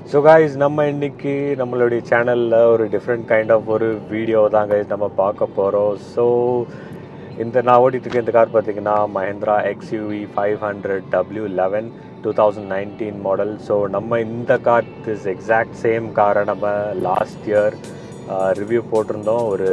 So guys நம்ம இன்னைக்கு நம்மளுடைய சேனலில் ஒரு டிஃப்ரெண்ட் கைண்ட் ஆஃப் ஒரு வீடியோ தான் guys நம்ம பார்க்க போகிறோம் ஸோ இந்த நான் ஓட்டிட்டு இருக்க இந்த கார் பார்த்தீங்கன்னா Mahindra XUV five hundred W eleven two thousand nineteen model so நம்ம இந்த கார் திஸ் எக்ஸாக்ட் சேம் காரை நம்ம லாஸ்ட் இயர் ரிவ்யூ போட்டிருந்தோம் ஒரு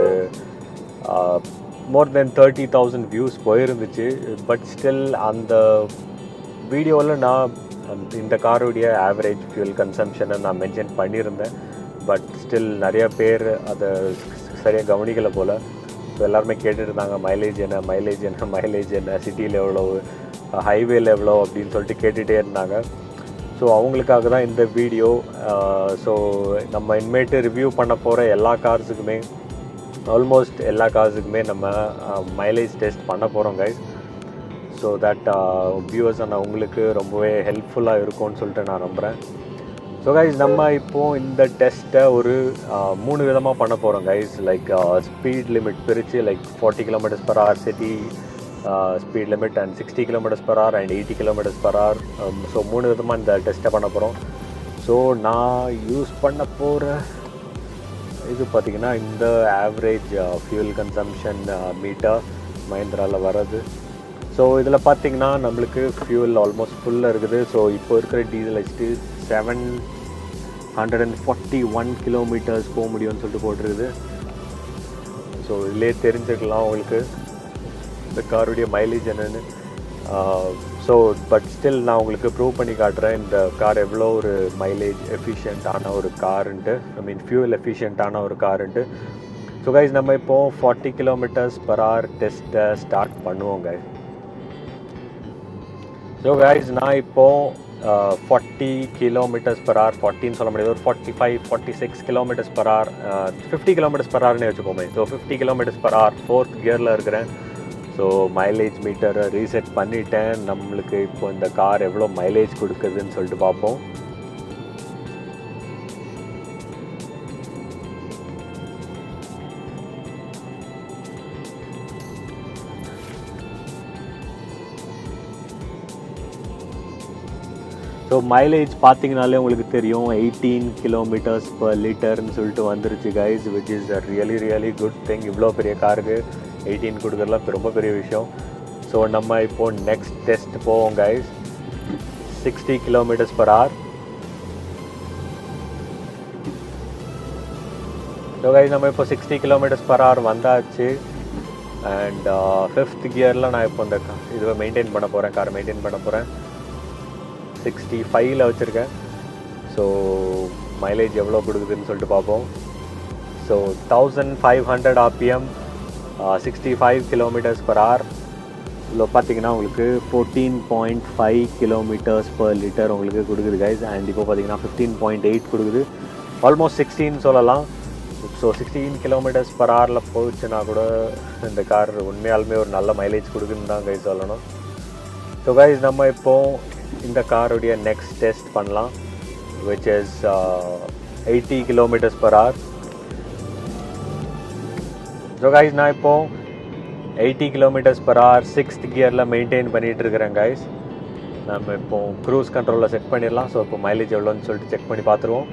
more than thirty thousand views போயிருந்துச்சு பட் ஸ்டில் அந்த வீடியோவில் நான் அந்த- இந்த காருடைய ஆவரேஜ் ஃபியூல் கன்சம்ஷனை நான் மென்ஷன் பண்ணியிருந்தேன் பட் ஸ்டில் நிறைய பேர் அதை சரியாக கவனிக்கலை போல் ஸோ எல்லாருமே கேட்டுட்டு இருந்தாங்க மைலேஜ் என்ன மைலேஜ் என்ன மைலேஜ் என்ன சிட்டியில் எவ்வளோ ஹைவேல எவ்வளோ அப்படின்னு சொல்லிட்டு கேட்டுகிட்டே இருந்தாங்க ஸோ அவங்களுக்காக தான் இந்த வீடியோ ஸோ நம்ம இனிமேட்டு ரிவ்யூ பண்ண போகிற எல்லா கார்ஸுக்குமே ஆல்மோஸ்ட் எல்லா கார்ஸுக்குமே நம்ம மைலேஜ் டெஸ்ட் பண்ண போகிறோம் கைஸ் ஸோ தட் வியூவர்ஸ் நான் உங்களுக்கு ரொம்பவே ஹெல்ப்ஃபுல்லாக இருக்கும்னு சொல்லிட்டு நான் நம்புகிறேன் ஸோ கைஸ் நம்ம இப்போது இந்த டெஸ்ட்டை ஒரு uh, மூணு விதமாக பண்ண போகிறோம் கைஸ் லைக் ஸ்பீட் லிமிட் பிரித்து like forty kilometres per hour city speed limit and sixty kilometres per hour and eighty kilometres per hour so மூணு விதமாக இந்த டெஸ்ட்டை பண்ண போகிறோம் ஸோ நான் யூஸ் பண்ண போகிற இது பார்த்தீங்கன்னா இந்த ஆவரேஜ் ஃபியூல் கன்சம்ஷன் மீட்டர் மஹேந்திராவில் வர்றது ஸோ இதில் பார்த்தீங்கன்னா நம்மளுக்கு ஃபியூல் ஆல்மோஸ்ட் ஃபுல்லாக இருக்குது ஸோ இப்போ இருக்கிற டீசல் வச்சுட்டு seven hundred and forty one kilometres போக முடியும்னு சொல்லிட்டு போட்டிருக்குது ஸோ இதிலே தெரிஞ்சுக்கலாம் உங்களுக்கு இந்த காருடைய மைலேஜ் என்னென்னு ஸோ பட் ஸ்டில் நான் உங்களுக்கு ப்ரூவ் பண்ணி காட்டுறேன் இந்த கார் எவ்வளோ ஒரு மைலேஜ் எஃபிஷியண்ட்டான ஒரு காருன்ட்டு ஐ மீன் ஃபியூல் எஃபிஷியண்ட்டான ஒரு காருன்ட்டு ஸோ கைஸ் நம்ம இப்போ ஃபார்ட்டி கிலோமீட்டர்ஸ் பர் ஹவர் டெஸ்ட்டை ஸ்டார்ட் பண்ணுவோம் கைஸ் ஸோ கைஸ் நான் இப்போ ஃபார்ட்டி கிலோமீட்டர்ஸ் பர் ஹவர் ஃபார்ட்டின்னு சொல்ல முடியாது ஒரு forty five forty six kilometres per hour fifty kilometres per ஹவர்னே வச்சுக்கோமே so fifty kilometres per hour fourth கியரில் இருக்கிறேன் ஸோ மைலேஜ் மீட்டரை ரீசெட் பண்ணிட்டேன் நம்மளுக்கு இப்போ இந்த கார் எவ்வளோ மைலேஜ் கொடுக்குதுன்னு சொல்லிட்டு பார்ப்போம் ஸோ மைலேஜ் பார்த்தீங்கனாலே உங்களுக்கு தெரியும் எயிட்டீன் கிலோமீட்டர்ஸ் பர் லிட்டர்னு சொல்லிட்டு வந்துருச்சு guys which is a really really good thing இவ்வளோ பெரிய காருக்கு எயிட்டீன் கொடுக்குறதுலாம் ரொம்ப பெரிய விஷயம் ஸோ நம்ம இப்போ நெக்ஸ்ட் டெஸ்ட் போவோம் guys sixty kilometres per hour so guys நம்ம இப்போ சிக்ஸ்டி கிலோமீட்டர்ஸ் பர் ஹவர் வந்தாச்சு அண்ட் ஃபிஃப்த் கியரில் நான் இப்போ இந்த car- இதுவை மெயின்டைன் பண்ண போகிறேன் காரை மெயின்டைன் பண்ண போகிறேன் சிக்ஸ்டி ஃபைவ்ல வச்சுருக்கேன் ஸோ மைலேஜ் எவ்வளோ கொடுக்குதுன்னு சொல்லிட்டு பார்ப்போம் so thousand five hundred RPM sixty five kilometres per hour இதில் பார்த்தீங்கன்னா உங்களுக்கு fourteen point five kilometres per litre உங்களுக்கு கொடுக்குது கைஸ் அண்ட் இப்போ பார்த்தீங்கன்னா ஃபிஃப்டீன் பாயிண்ட் எயிட் கொடுக்குது ஆல்மோஸ்ட் சிக்ஸ்டீன் சொல்லலாம் ஸோ சிக்ஸ்டீன் கிலோமீட்டர்ஸ் பர் ஹவரில் போச்சுன்னா கூட இந்த கார் உண்மையாலுமே ஒரு நல்ல மைலேஜ் கொடுக்குன்னு தான் கைஸ் சொல்லணும் ஸோ கைஸ் நம்ம இப்போ இந்த காருடைய நெக்ஸ்ட் டெஸ்ட் பண்ணலாம் which is eighty kilometres per hour so guys நான் இப்போ eighty kilometres per hour sixth கியரில் மெயின்டைன் பண்ணிகிட்டு இருக்கிறேன் கைஸ் நம்ம இப்போ க்ரூஸ் கண்ட்ரோலில் செட் பண்ணிடலாம் ஸோ இப்போ மைலேஜ் எவ்வளோன்னு சொல்லிட்டு செக் பண்ணி பார்த்துருவோம்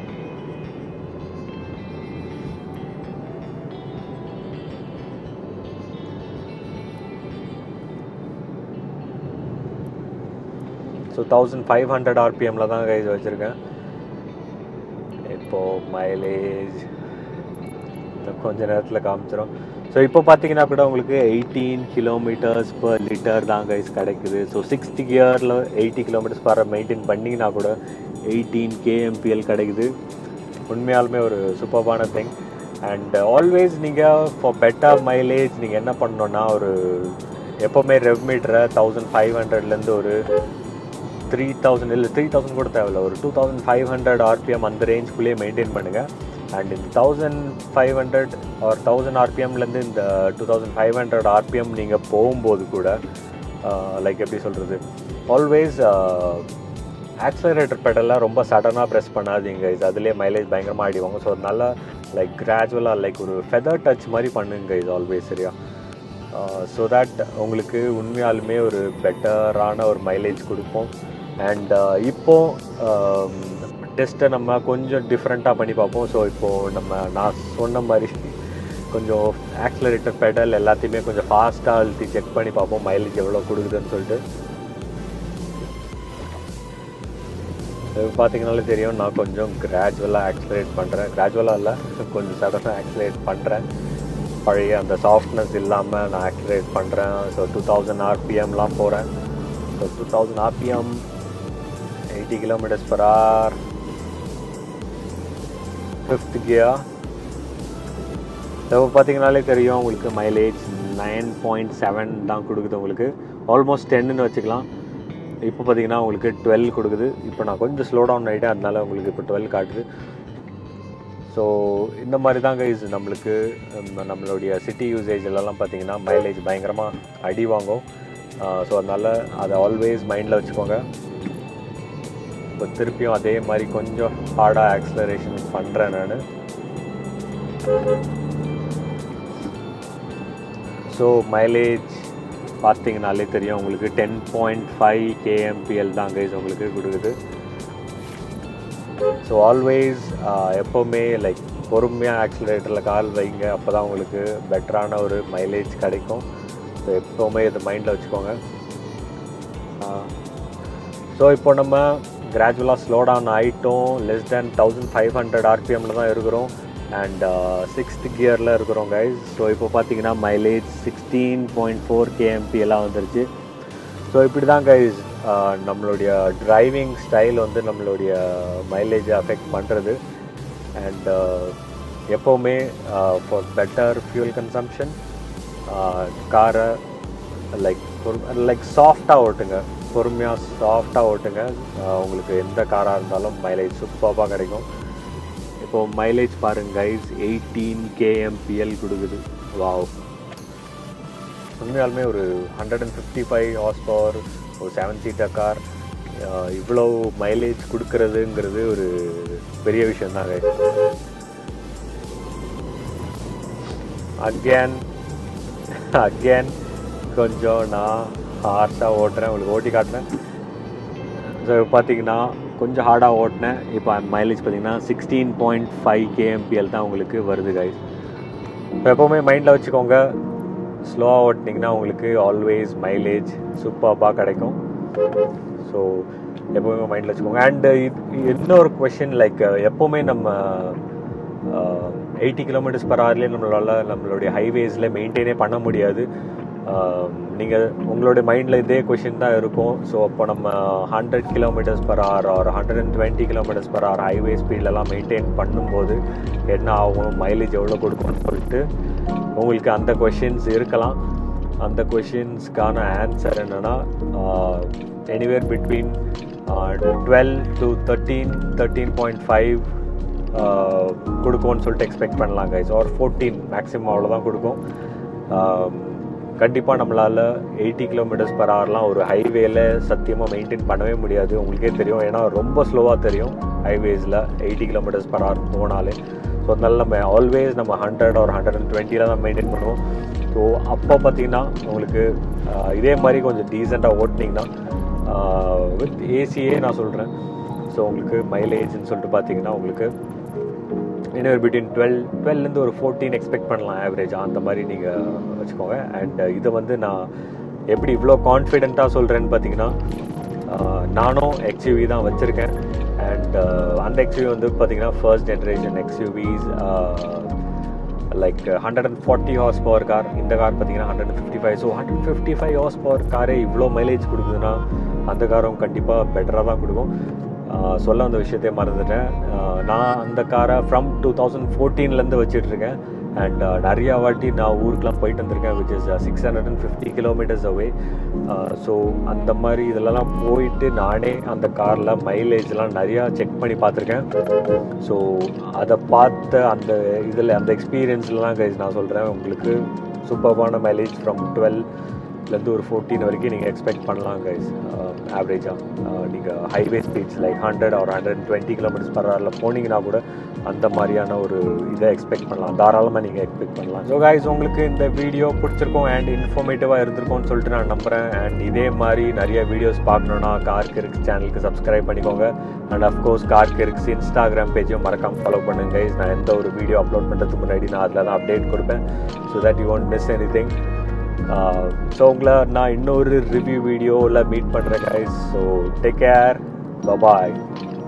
ஸோ தௌசண்ட் ஃபைவ் ஹண்ட்ரட் ஆர்பிஎம்மில் தான் கைஸ் வச்சுருக்கேன் இப்போது மைலேஜ் கொஞ்ச நேரத்தில் காமிச்சிரும் ஸோ இப்போ பார்த்தீங்கன்னா கூட உங்களுக்கு எயிட்டீன் கிலோமீட்டர்ஸ் பர் லிட்டர் தான் கைஸ் கிடைக்குது ஸோ சிக்ஸ்த் கியரில் எயிட்டி கிலோமீட்டர்ஸ் பர் மெயின்டைன் பண்ணிங்கன்னா கூட எயிட்டீன் கேஎம்பிஎல் கிடைக்குது உண்மையாலுமே ஒரு சூப்பர்பான திங் அண்ட் ஆல்வேஸ் நீங்கள் ஃபார் பெட்டர் மைலேஜ் நீங்கள் என்ன பண்ணணுன்னா ஒரு எப்போவுமே ரெவ் மீட்டரை தௌசண்ட் ஃபைவ் ஹண்ட்ரட்லேருந்து ஒரு த்ரீ தௌசண்ட் இல்லை த்ரீ தௌசண்ட் கூட தேவையில்ல ஒரு two thousand five hundred RPM அந்த ரேஞ்ச்குள்ளேயே மெயின்டைன் பண்ணுங்கள் அண்ட் இந்த thousand five hundred or thousand ஆர்பிஎம்லேருந்து இந்த two thousand five hundred RPM நீங்கள் போகும்போது கூட லைக் எப்படி சொல்கிறது ஆல்வேஸ் ஆக்சலரேட்டர் பெடல்லாம் ரொம்ப சடனாக ப்ரெஸ் பண்ணாதீங்க இது அதுலேயே மைலேஜ் பயங்கரமாக ஆடிவாங்க ஸோ நல்லா லைக் கிராஜுவலாக லைக் ஒரு ஃபெதர் டச் மாதிரி பண்ணுங்க இது ஆல்வேஸ் சரியா ஸோ தட் உங்களுக்கு உண்மையாலுமே ஒரு பெட்டரான ஒரு மைலேஜ் கொடுப்போம் அண்ட் இப்போ டெஸ்ட்டை நம்ம கொஞ்சம் டிஃப்ரெண்ட்டாக பண்ணி பார்ப்போம் ஸோ இப்போது நம்ம நான் சொன்ன மாதிரி கொஞ்சம் ஆக்சிலரேட்டர் பெடல் எல்லாத்தையுமே கொஞ்சம் ஃபாஸ்ட்டாக அழுத்தி செக் பண்ணி பார்ப்போம் மைலேஜ் எவ்வளோ கொடுக்குதுன்னு சொல்லிட்டு இது பார்த்தீங்கனாலே தெரியும் நான் கொஞ்சம் கிராஜுவலாக ஆக்சிலரேட் பண்ணுறேன் கிராஜுவலாக இல்லை கொஞ்சம் சடனாக ஆக்சிலரேட் பண்ணுறேன் பழைய அந்த சாஃப்ட்னஸ் இல்லாமல் நான் ஆக்சிலரேட் பண்ணுறேன் ஸோ டூ தௌசண்ட் ஆர்பிஎம்லாம் போகிறேன் so two thousand RPM eighty kilometres per or fifth gear இப்போ பார்த்தீங்கனாலே தெரியும் உங்களுக்கு மைலேஜ் நைன் பாயிண்ட் செவன் தான் கொடுக்குது உங்களுக்கு ஆல்மோஸ்ட் டென்னு வச்சுக்கலாம் இப்போ பார்த்தீங்கன்னா உங்களுக்கு டுவெல் கொடுக்குது இப்போ நான் கொஞ்சம் ஸ்லோ டவுன் ஆகிட்டேன் அதனால உங்களுக்கு இப்போ டுவெல் காட்டுது ஸோ இந்த மாதிரி தாங்க இது நம்மளுக்கு நம்ம- நம்மளுடைய சிட்டி யூசேஜ்லலாம் பார்த்தீங்கன்னா மைலேஜ் பயங்கரமாக அடி வாங்கும் ஸோ அதனால் அதை ஆல்வேஸ் மைண்டில் வச்சுக்கோங்க இப்போ திருப்பியும் அதே மாதிரி கொஞ்சம் ஹார்டாக ஆக்ஸலரேஷன் பண்ணுறேன் நான் ஸோ மைலேஜ் பார்த்தீங்கனாலே தெரியும் உங்களுக்கு டென் பாயிண்ட் ஃபைவ் கேஎம்பிஎல் தான் கைஸ் உங்களுக்கு கொடுக்குது ஸோ ஆல்வேஸ் எப்போவுமே லைக் பொறுமையாக ஆக்சிலரேட்டரில் கால் வைங்க அப்போ தான் உங்களுக்கு பெட்டரான ஒரு மைலேஜ் கிடைக்கும் ஸோ எப்போவுமே இது மைண்டில் வச்சுக்கோங்க ஸோ இப்போ நம்ம கிராஜுவலாக ஸ்லோ டவுன் ஆகிட்டோம் less than thousand five hundred ஆர்பிஎம்மில் தான் இருக்கிறோம் அண்ட் சிக்ஸ்த் கியரில் இருக்கிறோம் கைஸ் ஸோ இப்போ பார்த்தீங்கன்னா mileage sixteen point four KMP எல்லாம் வந்துருச்சு ஸோ இப்படி தான் கைஸ் நம்மளுடைய டிரைவிங் ஸ்டைல் வந்து நம்மளுடைய மைலேஜை அஃபெக்ட் பண்ணுறது அண்ட் எப்போவுமே ஃபார் பெட்டர் ஃபியூல் கன்சம்ஷன் காரை லைக் லைக் சாஃப்டாக ஓட்டுங்க பொறுமையாக சாஃப்டாக ஓட்டுங்க ஆஹ் உங்களுக்கு எந்த காராக இருந்தாலும் மைலேஜ் சூப்பராக கிடைக்கும் இப்போது மைலேஜ் பாருங்க கைஸ் எயிட்டீன் கேஎம்பிஎல் கொடுக்குது வாவ் உண்மையாலுமே ஒரு hundred and fifty five horse power ஒரு செவன் சீட்டர் கார் இவ்வளோ மைலேஜ் கொடுக்கறதுங்கிறது ஒரு பெரிய விஷயம் தான் அகேன் அகேன் கொஞ்சம் நான் ஹார்ஷாக ஓட்டுறேன் உங்களுக்கு ஓட்டி காட்டுறேன் ஸோ பார்த்தீங்கன்னா கொஞ்சம் ஹார்டாக ஓட்டினேன் இப்போ மைலேஜ் பார்த்தீங்கன்னா சிக்ஸ்டீன் பாயிண்ட் ஃபைவ் கேஎம்பிஎல் தான் உங்களுக்கு வருது கைஸ் இப்போ எப்போவுமே மைண்டில் வச்சுக்கோங்க ஸ்லோவாக ஓட்டினீங்கன்னா உங்களுக்கு ஆல்வேஸ் மைலேஜ் சூப்பராக கிடைக்கும் ஸோ எப்போவுமே மைண்டில் வச்சுக்கோங்க அண்டு இன்னொரு கொஷின் லைக் எப்போவுமே நம்ம எயிட்டி கிலோமீட்டர்ஸ் பர் ஹவர்லேயே நம்மளால் நம்மளுடைய ஹைவேஸில் மெயின்டைனே பண்ண முடியாது நீங்கள் உங்களுடைய மைண்டில் இதே கொஷின் தான் இருக்கும் ஸோ அப்போ நம்ம ஹண்ட்ரட் கிலோமீட்டர்ஸ் பர் ஹவர் ஒரு hundred and twenty kilometres per hour highway ஸ்பீட்லலாம் மெயின்டைன் பண்ணும்போது என்ன ஆகும் மைலேஜ் எவ்வளோ கொடுக்கும்னு சொல்லிட்டு உங்களுக்கு அந்த கொஷின்ஸ் இருக்கலாம் அந்த கொஷின்ஸ்க்கான ஆன்சர் என்னென்னா anywhere between twelve to thirteen thirteen point five கொடுக்கும்னு சொல்லிட்டு எக்ஸ்பெக்ட் பண்ணலாம் கைஸ் ஆர் ஃபோர்டீன் மேக்ஸிமம் அவ்வளோதான் கொடுக்கும் கண்டிப்பாக நம்மளால் எயிட்டி கிலோமீட்டர்ஸ் பர் ஹவர்லாம் ஒரு ஹைவேல சத்தியமாக மெயின்டைன் பண்ணவே முடியாது உங்களுக்கே தெரியும் ஏன்னா ரொம்ப ஸ்லோவாக தெரியும் ஹைவேஸில் எயிட்டி கிலோமீட்டர்ஸ் பர் ஹவர் போனாலே ஸோ அதனால நம்ம ஆல்வேஸ் நம்ம ஹண்ட்ரட் ஒரு ஹண்ட்ரட் அண்ட் டுவெண்ட்டியில் தான் மெயின்டைன் பண்ணுவோம் ஸோ அப்போ பார்த்தீங்கன்னா உங்களுக்கு ஆஹ், இதே மாதிரி கொஞ்சம் டீசெண்டாக ஓட்டினீங்கன்னா வித் ஏசியே நான் சொல்கிறேன் ஸோ உங்களுக்கு மைலேஜ்னு சொல்லிட்டு பார்த்தீங்கன்னா உங்களுக்கு இன்னொரு பிட்வீன் டுவெல் டுவெல்லேருந்து ஒரு ஃபோர்டீன் எக்ஸ்பெக்ட் பண்ணலாம் ஆவரேஜ் அந்த மாதிரி நீங்கள் வச்சுக்கோங்க அண்ட் இதை வந்து நான் எப்படி இவ்வளோ கான்ஃபிடென்ட்டாக சொல்கிறேன்னு பார்த்தீங்கன்னா ஆஹ், நானும் எக்ஸ்யூவி தான் வச்சுருக்கேன் அண்ட் அந்த எக்ஸ்யூவி வந்து பார்த்தீங்கன்னா first generation XUVs like hundred and forty horse power car இந்த கார் பார்த்தீங்கன்னா hundred fifty five so hundred fifty five horse power காரே இவ்வளோ மைலேஜ் கொடுக்குதுன்னா அந்த காரும் கண்டிப்பாக பெட்டராக தான் கொடுக்கும் ஆஹ் சொல்ல வந்த விஷயத்தையே மறந்துட்டேன் ஆஹ் நான் அந்த காரை ஃப்ரம் டூ தௌசண்ட் ஃபோர்டீன்லேருந்து வச்சிட்ருக்கேன் அண்ட் நிறையா வாட்டி நான் ஊருக்குலாம் போயிட்டு வந்திருக்கேன் which is six hundred and fifty kilometres away so அந்த மாதிரி இதெல்லாம் போயிட்டு நானே அந்த காரில் மைலேஜ்லாம் நிறையா செக் பண்ணி பார்த்துருக்கேன் ஸோ அதை பார்த்த அந்த இதில் அந்த எக்ஸ்பீரியன்ஸ்லாம் கைஸ் நான் சொல்கிறேன் உங்களுக்கு சூப்பர்பான மைலேஜ் ஃப்ரம் டுவெல் எயிட்லேருந்து ஒரு ஃபோர்டீன் வரைக்கும் நீங்கள் எக்ஸ்பெக்ட் பண்ணலாம் கைஸ் ஆவரேஜாக நீங்கள் ஹைவே ஸ்பீட்ஸ் லைக் ஹண்ட்ரட் ஒரு ஹண்ட்ரட் டுவெண்ட்டி கிலோமீட்டர்ஸ் பர் ஹவரில் போனீங்கன்னா கூட அந்த மாதிரியான ஒரு இதை எக்ஸ்பெக்ட் பண்ணலாம் தாராளமாக நீங்கள் எக்ஸ்பெக்ட் பண்ணலாம் ஸோ கைஸ் உங்களுக்கு இந்த வீடியோ பிடிச்சிருக்கும் அண்ட் இன்ஃபர்மேட்டிவாக இருந்திருக்கும்னு சொல்லிட்டு நான் நம்புகிறேன் அண்ட் இதே மாதிரி நிறைய வீடியோஸ் பார்க்கணுன்னா கார் கிரிக்ஸ் சேனலுக்கு சப்ஸ்கிரைப் பண்ணிக்கோங்க and of course car Crix Instagram பேஜையும் மறக்காமல் ஃபாலோ பண்ணுங்க guys. நான் எந்த ஒரு வீடியோ அப்லோட் பண்ணுறதுக்கு முன்னாடி நான் அதில் தான் அப்டேட் கொடுப்பேன் so that you won't miss anything so உங்களை நான் இன்னொரு ரிவ்யூ வீடியோவில் மீட் பண்ணுறேன் guys so take care bye bye